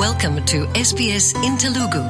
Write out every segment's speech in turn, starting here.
Welcome to SBS in Telugu.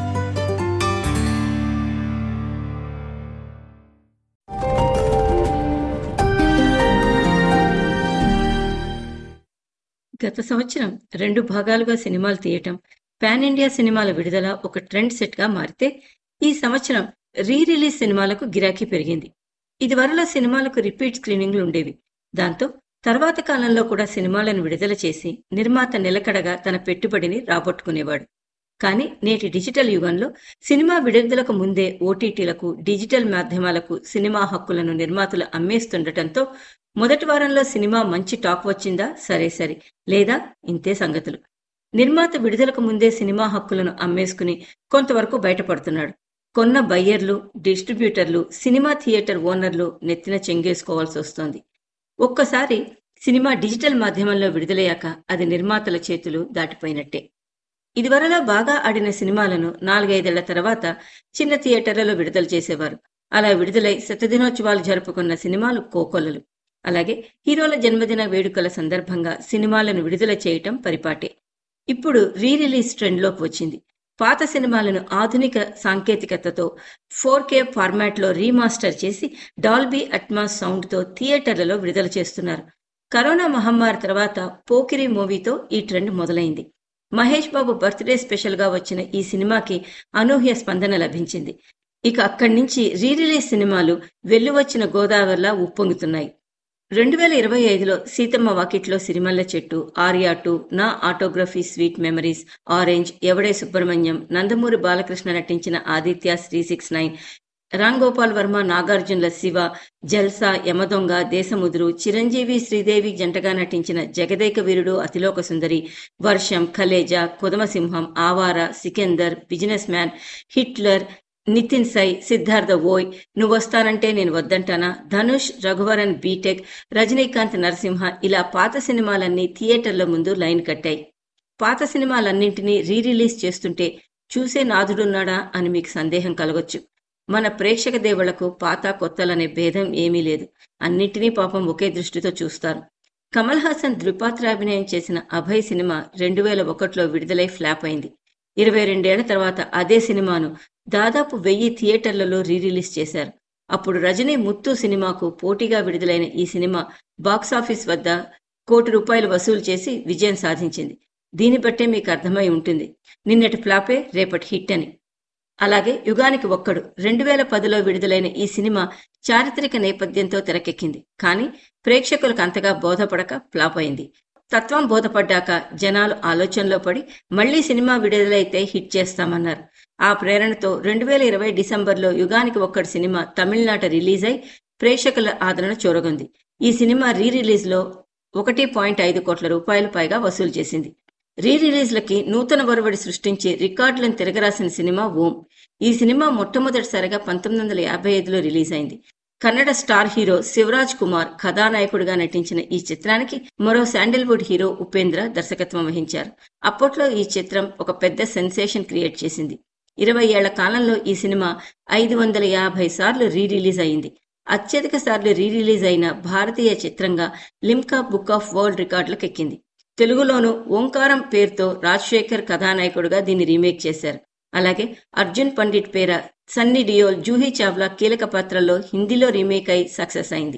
గత సంవత్సరం రెండు భాగాలుగా సినిమాలు తీయటం పాన్ ఇండియా సినిమాల విడుదల ఒక ట్రెండ్ సెట్ గా మారితే ఈ సంవత్సరం రీ రిలీజ్ సినిమాలకు గిరాకీ పెరిగింది ఇదివరలో సినిమాలకు రిపీట్ స్క్రీనింగ్లు ఉండేవి దాంతో తర్వాత కాలంలో కూడా సినిమాలను విడుదల చేసి నిర్మాత నిలకడగా తన పెట్టుబడిని రాబట్టుకునేవాడు కానీ నేటి డిజిటల్ యుగంలో సినిమా విడుదలకు ముందే ఓటీటీలకు డిజిటల్ మాధ్యమాలకు సినిమా హక్కులను నిర్మాతలు అమ్మేస్తుండటంతో మొదటి వారంలో సినిమా మంచి టాక్ వచ్చిందా సరే సరే లేదా ఇంతే సంగతులు నిర్మాత విడుదలకు ముందే సినిమా హక్కులను అమ్మేసుకుని కొంతవరకు బయటపడుతున్నాడు కొన్న బయ్యర్లు డిస్ట్రిబ్యూటర్లు సినిమా థియేటర్ ఓనర్లు నెత్తిన చెంగేసుకోవాల్సి వస్తోంది ఒక్కసారి సినిమా డిజిటల్ మాధ్యమంలో విడుదలయ్యాక అది నిర్మాతల చేతులు దాటిపోయినట్టే ఇదివరలో బాగా ఆడిన సినిమాలను నాలుగైదేళ్ల తర్వాత చిన్న థియేటర్లలో విడుదల చేసేవారు అలా విడుదలై శతదినోత్సవాలు జరుపుకున్న సినిమాలు కోకొల్లలు అలాగే హీరోల జన్మదిన వేడుకల సందర్భంగా సినిమాలను విడుదల చేయటం పరిపాటే ఇప్పుడు రీ రిలీజ్ ట్రెండ్లోకి వచ్చింది పాత సినిమాలను ఆధునిక సాంకేతికతతో ఫోర్ కే ఫార్మాట్లో రీమాస్టర్ చేసి డాల్బీ అట్మాస్ సౌండ్తో థియేటర్లలో విడుదల చేస్తున్నారు కరోనా మహమ్మారి తర్వాత పోకిరి మూవీతో ఈ ట్రెండ్ మొదలైంది మహేష్ బాబు బర్త్డే స్పెషల్గా వచ్చిన ఈ సినిమాకి అనూహ్య స్పందన లభించింది ఇక అక్కడి నుంచి రీ రిలీజ్ సినిమాలు వెల్లువచ్చిన గోదావరిలా ఉప్పొంగుతున్నాయి రెండు వేల ఇరవై ఐదులో సీతమ్మ వాకిట్లో సిరిమల్ల చెట్టు ఆర్యా టూ నా ఆటోగ్రఫీ స్వీట్ మెమరీస్ ఆరెంజ్ ఎవడే సుబ్రహ్మణ్యం నందమూరి బాలకృష్ణ నటించిన ఆదిత్య శ్రీ సిక్స్ నైన్ రామ్ గోపాల్ వర్మ నాగార్జునుల శివ జల్సా యమదొంగ దేశముదురు చిరంజీవి శ్రీదేవి జంటగా నటించిన జగదేక వీరుడు అతిలోక సుందరి వర్షం Khaleja Kudamasimham Awara Sikandar business man Hitler Nithin Sye Siddhartha Oy Nuvvu Vasthanante Nenu Vaddantana Dhanush Raghuvaran B Tech Rajinikanth Narasimha ఇలా పాత సినిమాలన్నీ థియేటర్ల ముందు లైన్ కట్టాయి పాత సినిమాలన్నింటినీ రీ రిలీజ్ చేస్తుంటే చూసే నాథుడున్నాడా అని మీకు సందేహం కలగొచ్చు మన ప్రేక్షక దేవుళ్లకు పాత కొత్తలనే భేదం ఏమీ లేదు అన్నింటినీ పాపం ఒకే దృష్టితో చూస్తారు కమల్ హాసన్ ద్విపాత్రాభినయం చేసిన అభయ్ సినిమా రెండు వేల ఒకటిలో విడుదలై ఫ్లాప్ అయింది ఇరవై రెండేళ్ల తర్వాత అదే సినిమాను దాదాపు వెయ్యి థియేటర్లలో రీ రిలీజ్ చేశారు అప్పుడు రజనీ ముత్తు సినిమాకు పోటీగా విడుదలైన ఈ సినిమా బాక్సాఫీస్ వద్ద కోటి రూపాయలు వసూలు చేసి విజయం సాధించింది దీన్ని బట్టే మీకు అర్థమై ఉంటుంది నిన్నటి ఫ్లాపే రేపటి హిట్ అని అలాగే యుగానికి ఒక్కడు రెండు వేల పదిలో విడుదలైన ఈ సినిమా చారిత్రక నేపథ్యంతో తెరకెక్కింది కానీ ప్రేక్షకులకు అంతగా బోధపడక ఫ్లాప్ అయింది తత్వం బోధపడ్డాక జనాలు ఆలోచనలో పడి మళ్లీ సినిమా విడుదలైతే హిట్ చేస్తామన్నారు ఆ ప్రేరణతో రెండు వేల ఇరవై డిసెంబర్లో యుగానికి ఒక్కడి సినిమా తమిళనాట రిలీజ్ అయి ప్రేక్షకుల ఆదరణ చూరగొంది ఈ సినిమా రీ రిలీజ్లో ఒకటి పాయింట్ ఐదు కోట్ల రూపాయలు పైగా వసూలు చేసింది రీ రిలీజ్లకి నూతన ఒరవడి సృష్టించి రికార్డులను తిరగరాసిన సినిమా ఓం ఈ సినిమా మొట్టమొదటిసారిగా పంతొమ్మిది వందల యాభై ఐదులో రిలీజ్ అయింది కన్నడ స్టార్ హీరో శివరాజ్ కుమార్ కథానాయకుడిగా నటించిన ఈ చిత్రానికి మరో శాండిల్వుడ్ హీరో ఉపేంద్ర దర్శకత్వం వహించారు అప్పట్లో ఈ చిత్రం ఒక పెద్ద సెన్సేషన్ క్రియేట్ చేసింది ఇరవై ఏళ్ల కాలంలో ఈ సినిమా ఐదు వందల యాభై సార్లు రీ రిలీజ్ అయింది అత్యధిక సార్లు రీ రిలీజ్ అయిన భారతీయ చిత్రంగా లిమ్కా బుక్ ఆఫ్ వరల్డ్ రికార్డులకు ఎక్కింది తెలుగులోనూ ఓంకారం పేరుతో రాజశేఖర్ కథానాయకుడిగా దీన్ని రీమేక్ చేశారు అలాగే అర్జున్ పండిట్ పేర సన్నీ డియోల్ జూహీ చావ్లా కీలక పాత్రల్లో హిందీలో రీమేక్ అయి సక్సెస్ అయింది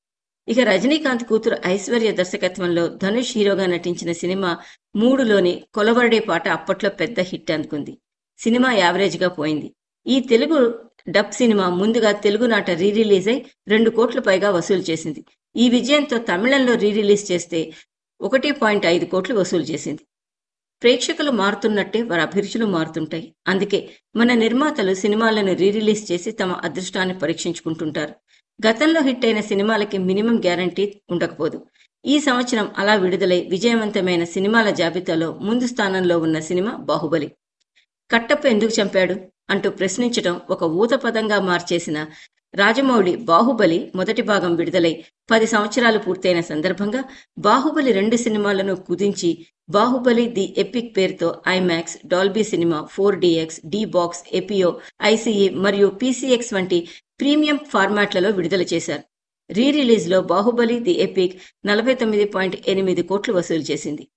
ఇక రజనీకాంత్ కూతురు ఐశ్వర్య దర్శకత్వంలో ధనుష్ హీరోగా నటించిన సినిమా మూడులోని కొలవరడే పాట అప్పట్లో పెద్ద హిట్ అందుకుంది సినిమా యావరేజ్ గా పోయింది ఈ తెలుగు డబ్ సినిమా ముందుగా తెలుగు నాట రీ రిలీజ్ అయి రెండు కోట్ల పైగా వసూలు చేసింది ఈ విజయంతో తమిళంలో రీ రిలీజ్ చేస్తే ఒకటి పాయింట్ ఐదు కోట్లు వసూలు చేసింది ప్రేక్షకులు మారుతున్నట్టే వారి అభిరుచులు మారుతుంటాయి అందుకే మన నిర్మాతలు సినిమాలను రీ రిలీజ్ చేసి తమ అదృష్టాన్ని పరీక్షించుకుంటుంటారు గతంలో హిట్ అయిన సినిమాలకి మినిమం గ్యారంటీ ఉండకపోదు ఈ సంవత్సరం అలా విడుదలై విజయవంతమైన సినిమాల జాబితాలో ముందు స్థానంలో ఉన్న సినిమా బాహుబలి కట్టప్ప ఎందుకు చంపాడు అంటూ ప్రశ్నించడం ఒక ఊత పదంగా మార్చేసిన రాజమౌళి బాహుబలి మొదటి భాగం విడుదలై పది సంవత్సరాలు పూర్తయిన సందర్భంగా బాహుబలి రెండు సినిమాలను కుదించి బాహుబలి ది ఎపిక్ పేరుతో IMAX Dolby cinema four DX D box ఎపియో ఐసీఈ మరియు పీసీఎక్స్ వంటి ప్రీమియం ఫార్మాట్లలో విడుదల చేశారు రీ రిలీజ్లో బాహుబలి ది ఎపిక్ నలభై తొమ్మిది పాయింట్ ఎనిమిది కోట్లు వసూలు చేసింది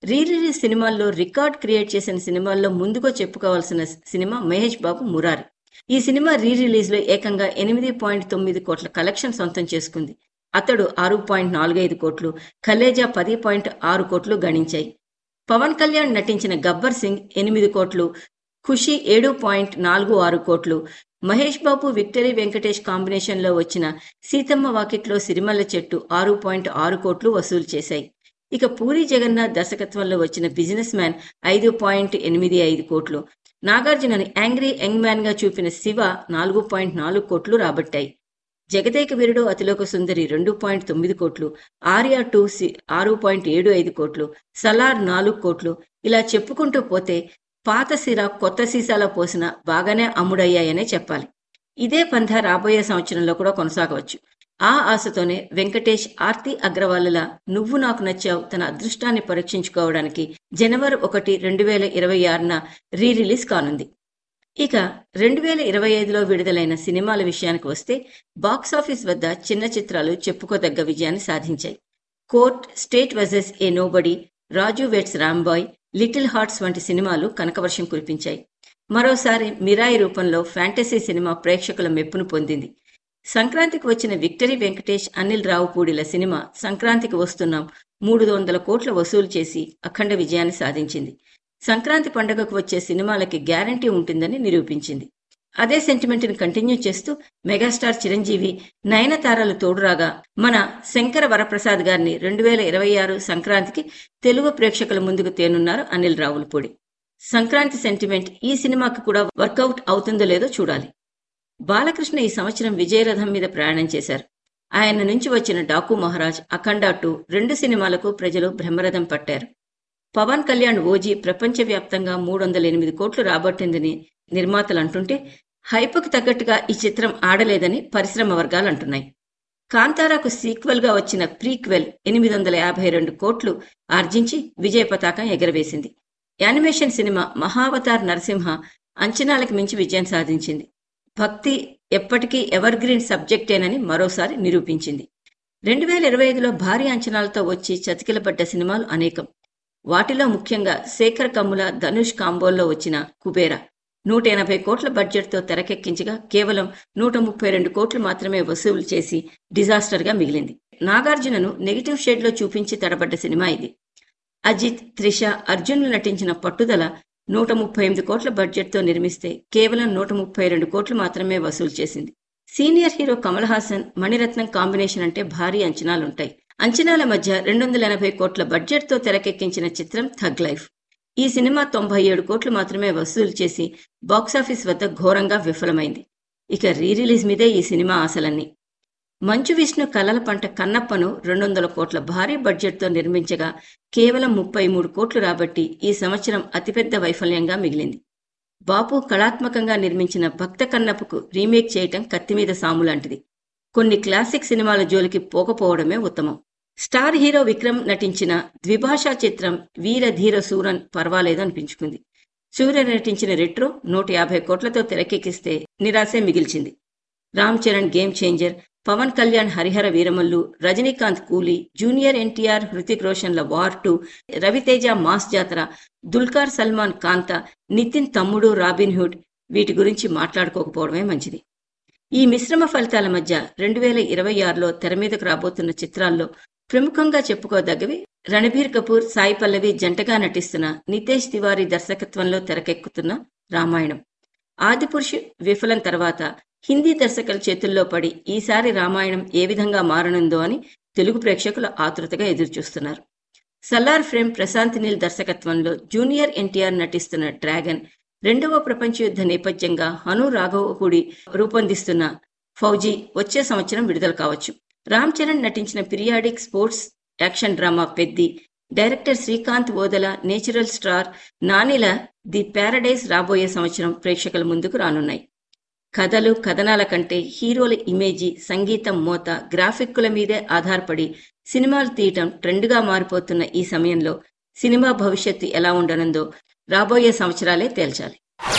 రీ రిలీజ్ సినిమాల్లో రికార్డ్ క్రియేట్ చేసిన సినిమాల్లో ముందుగా చెప్పుకోవాల్సిన సినిమా మహేష్ బాబు మురారి ఈ సినిమా రీ రిలీజ్ లో ఏకంగా ఎనిమిది పాయింట్ తొమ్మిది కోట్ల కలెక్షన్ సొంతం చేసుకుంది అతడు ఆరు పాయింట్ నాలుగైదు కోట్లు కలేజా పది పాయింట్ ఆరు కోట్లు గణించాయి పవన్ కళ్యాణ్ నటించిన గబ్బర్ సింగ్ ఎనిమిది కోట్లు ఖుషి ఏడు పాయింట్ నాలుగు ఆరు కోట్లు మహేష్ బాబు విక్టరీ వెంకటేష్ కాంబినేషన్లో వచ్చిన సీతమ్మ వాకిట్లో సిరిమల్ల చెట్టు ఆరు పాయింట్ ఆరు కోట్లు వసూలు చేశాయి ఇక పూరి జగన్నాథ్ దర్శకత్వంలో వచ్చిన బిజినెస్ మ్యాన్ ఐదు పాయింట్ ఎనిమిది ఐదు కోట్లు నాగార్జునని యాంగ్రీ యంగ్ మ్యాన్ గా చూపిన శివ నాలుగు పాయింట్ నాలుగు కోట్లు రాబట్టాయి జగదేక వీరుడు అతిలోక సుందరి రెండు పాయింట్ తొమ్మిది కోట్లు ఆర్యా టూ సి ఆరు పాయింట్ ఏడు ఐదు కోట్లు సలార్ నాలుగు కోట్లు ఇలా చెప్పుకుంటూ పోతే పాత సిర కొత్త సీసాలో పోసిన బాగానే అమ్ముడయ్యాయనే చెప్పాలి ఇదే పంథ రాబోయే సంవత్సరంలో కూడా కొనసాగవచ్చు ఆ ఆశతోనే వెంకటేష్ ఆర్తి అగ్రవాలుల నువ్వు నాకు నచ్చావు తన అదృష్టాన్ని పరీక్షించుకోవడానికి జనవరి ఒకటి రెండు వేల ఇరవై ఆరున రీ రిలీజ్ కానుంది ఇక రెండు వేల ఇరవై ఐదులో విడుదలైన సినిమాల విషయానికి వస్తే బాక్సాఫీస్ వద్ద చిన్న చిత్రాలు చెప్పుకోదగ్గ విజయాన్ని సాధించాయి court state versus a nobody Raju weds Rambai little hearts వంటి సినిమాలు కనకవర్షం కురిపించాయి మరోసారి మిరాయి రూపంలో ఫ్యాంటసీ సినిమా ప్రేక్షకుల మెప్పును పొందింది సంక్రాంతికి వచ్చిన విక్టరీ వెంకటేష్ అనిల్ రావుపూడిల సినిమా సంక్రాంతికి వస్తున్నాం మూడు వందల కోట్ల వసూలు చేసి అఖండ విజయాన్ని సాధించింది సంక్రాంతి పండుగకు వచ్చే సినిమాలకి గ్యారంటీ ఉంటుందని నిరూపించింది అదే సెంటిమెంట్ ని కంటిన్యూ చేస్తూ మెగాస్టార్ చిరంజీవి నయనతారలు తోడురాగా మన శంకర వరప్రసాద్ గారిని రెండు వేల ఇరవై ఆరు సంక్రాంతికి తెలుగు ప్రేక్షకుల ముందుకు తేనున్నారు అనిల్ రావులపూడి సంక్రాంతి సెంటిమెంట్ ఈ సినిమాకి కూడా వర్కౌట్ అవుతుందో లేదో చూడాలి బాలకృష్ణ ఈ సంవత్సరం విజయరథం మీద ప్రయాణం చేశారు ఆయన నుంచి వచ్చిన డాకు మహారాజ్ అఖండ టూ రెండు సినిమాలకు ప్రజలు బ్రహ్మరథం పట్టారు పవన్ కళ్యాణ్ ఓజీ ప్రపంచవ్యాప్తంగా మూడు వందల ఎనిమిది కోట్లు రాబట్టిందని నిర్మాతలు అంటుంటే హైప్కు తగ్గట్టుగా ఈ చిత్రం ఆడలేదని పరిశ్రమ వర్గాలు అంటున్నాయి కాంతారాకు సీక్వెల్ గా వచ్చిన ప్రీక్వెల్ ఎనిమిది వందల యాభై రెండు కోట్లు ఆర్జించి విజయ పతాకం ఎగరవేసింది యానిమేషన్ సినిమా మహావతార్ నరసింహ అంచనాలకు మించి విజయం సాధించింది భక్తి ఎప్పటికీ ఎవర్ గ్రీన్ సబ్జెక్టేనని మరోసారి నిరూపించింది రెండు వేల ఇరవై ఐదులో భారీ అంచనాలతో వచ్చి చతికిలబడ్డ సినిమాలు అనేకం వాటిలో ముఖ్యంగా శేఖర్ కమ్ముల ధనుష్ కాంబోల్లో వచ్చిన కుబేరా నూట ఎనభై కోట్ల బడ్జెట్తో తెరకెక్కించగా కేవలం నూట ముప్పై రెండు కోట్లు మాత్రమే వసూలు చేసి డిజాస్టర్గా మిగిలింది నాగార్జునను నెగిటివ్ షేడ్లో చూపించి తడబడ్డ సినిమా ఇది అజిత్ త్రిష అర్జున్లు నటించిన పట్టుదల నూట ముప్పై ఎనిమిది కోట్ల బడ్జెట్తో నిర్మిస్తే కేవలం నూట ముప్పై రెండు కోట్లు మాత్రమే వసూలు చేసింది senior hero Kamal Haasan Maniratnam combination అంటే భారీ అంచనాలుంటాయి అంచనాల మధ్య రెండు వందల ఎనభై కోట్ల బడ్జెట్తో తెరకెక్కించిన చిత్రం థగ్ లైఫ్ ఈ సినిమా తొంభై ఏడు కోట్లు మాత్రమే వసూలు చేసి బాక్సాఫీస్ వద్ద ఘోరంగా విఫలమైంది ఇక రీ రిలీజ్ మీదే ఈ సినిమా ఆశలన్నీ మంచు విష్ణు కలల పంట కన్నప్పను రెండు వందల కోట్ల భారీ బడ్జెట్తో నిర్మించగా కేవలం ముప్పై మూడు కోట్లు రాబట్టి ఈ సంవత్సరం అతిపెద్ద వైఫల్యంగా మిగిలింది బాపు కళాత్మకంగా నిర్మించిన భక్త కన్నప్పకు రీమేక్ చేయటం కత్తిమీద సాము లాంటిది కొన్ని క్లాసిక్ సినిమాల జోలికి పోకపోవడమే ఉత్తమం స్టార్ హీరో విక్రమ్ నటించిన ద్విభాషా చిత్రం వీర ధీర సూరన్ పర్వాలేదు అనిపించుకుంది సూర్య నటించిన రెట్రో నూట యాభై కోట్లతో తెరకెక్కిస్తే నిరాశే మిగిల్చింది Ram Charan game changer Pawan Kalyan Harihara Veeramallu Rajinikanth coolie junior NTR Hrithik రోషన్ల war two Raviteja mass Jathara Dulquer Salman కాంత నితిన్ తమ్ముడు రాబిన్ హుడ్ వీటి గురించి మాట్లాడుకోకపోవడమే మంచిది ఈ మిశ్రమ ఫలితాల మధ్య రెండు వేల ఇరవై ఆరులో తెర మీదకు రాబోతున్న చిత్రాల్లో ప్రముఖంగా చెప్పుకోదగ్గవి రణబీర్ కపూర్ సాయి పల్లవి జంటగా నటిస్తున్న నితేష్ తివారీ దర్శకత్వంలో తెరకెక్కుతున్న రామాయణం ఆదిపురుషు విఫలం తర్వాత హిందీ దర్శకుల చేతుల్లో పడి ఈసారి రామాయణం ఏ విధంగా మారనుందో అని తెలుగు ప్రేక్షకులు ఆతృతగా ఎదురుచూస్తున్నారు సల్లార్ ఫ్రేమ్ ప్రశాంత్ నీల్ దర్శకత్వంలో జూనియర్ ఎన్టీఆర్ నటిస్తున్న డ్రాగన్ రెండవ ప్రపంచ యుద్ధ నేపథ్యంగా హను రాఘవపూడి రూపొందిస్తున్న ఫౌజీ వచ్చే సంవత్సరం విడుదల కావచ్చు రామ్ చరణ్ నటించిన periodic sports action drama Peddi director Srikanth Odela natural star నానిల ది ప్యారడైజ్ రాబోయే సంవత్సరం ప్రేక్షకుల ముందుకు రానున్నాయి కథలు కథనాల కంటే హీరోల ఇమేజీ సంగీతం మోత గ్రాఫిక్కుల మీదే ఆధారపడి సినిమాలు తీయటం ట్రెండ్గా మారిపోతున్న ఈ సమయంలో సినిమా భవిష్యత్తు ఎలా ఉండనుందో రాబోయే సంవత్సరాలే తేల్చాలి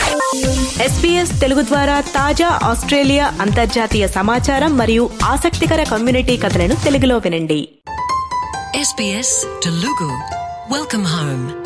ఎస్పీఎస్ తెలుగు ద్వారా తాజా ఆస్ట్రేలియా అంతర్జాతీయ సమాచారం మరియు ఆసక్తికర కమ్యూనిటీ కథలను తెలుగులో వినండి SBS Telugu Welcome home.